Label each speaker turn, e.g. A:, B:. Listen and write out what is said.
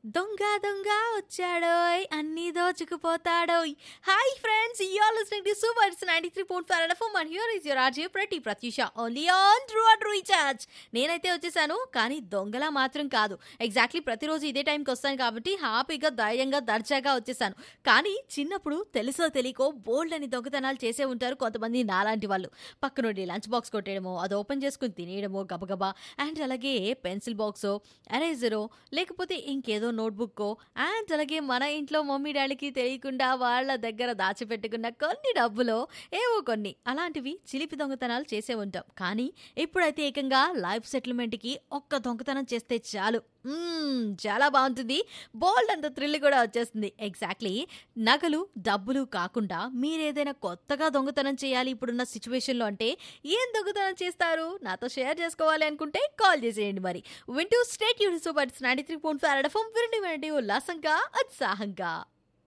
A: దొంగ దొంగ వచ్చాడోయ్ అన్ని దోచుకుపోతాడోయ్ hi friends you are listening to super it's 93.5 FM and here is your RJ ప్రతి Pratyusha only on true R recharge నేనైతే వచ్చేసాను కానీ దొంగలా మాత్రం కాదు ఎగ్జాక్ట్లీ ప్రతిరోజు ఇదే టైంకి వస్తాను కాబట్టి హ్యాపీగా ధైర్యంగా దర్జాగా వచ్చేసాను కానీ చిన్నప్పుడు తెలుసో తెలియకో బోల్డ్ అని దొంగతనాలు చేసే ఉంటారు కొంతమంది నాలాంటి వాళ్ళు పక్కనుండి లంచ్ బాక్స్ కొట్టేయడమో అది ఓపెన్ చేసుకుని తినేయడమో గబగబా అండ్ అలాగే పెన్సిల్ బాక్సో ఎరేజరో లేకపోతే ఇంకేదో నోట్బుక్కో అండ్ అలాగే మన ఇంట్లో మమ్మీ డాడీకి తెలియకుండా వాళ్ళ దగ్గర దాచిపెట్టుకున్న కొన్ని డబ్బులో ఏవో కొన్ని అలాంటివి చిలిపి దొంగతనాలు చేసే ఉంటాం కానీ ఇప్పుడైతే ఏకంగా లైఫ్ సెటిల్మెంట్కి ఒక్క దొంగతనం చేస్తే చాలు మ్మ్, చాలా బాగుంటుంది బోల్డ్ అంత థ్రిల్ కూడా వచ్చేస్తుంది ఎగ్జాక్ట్లీ నగలు డబ్బులు కాకుండా మీరేదైనా కొత్తగా దొంగతనం చేయాలి ఇప్పుడున్న సిచ్యువేషన్లో అంటే ఏం దొంగతనం చేస్తారు నాతో షేర్ చేసుకోవాలి అనుకుంటే కాల్ చేసేయండి మరి వింటూ స్టేట్ యూనిసో బట్స్ ninety three point five FM వినండి వినండి ఉల్లాసంగా ఉత్సాహంగా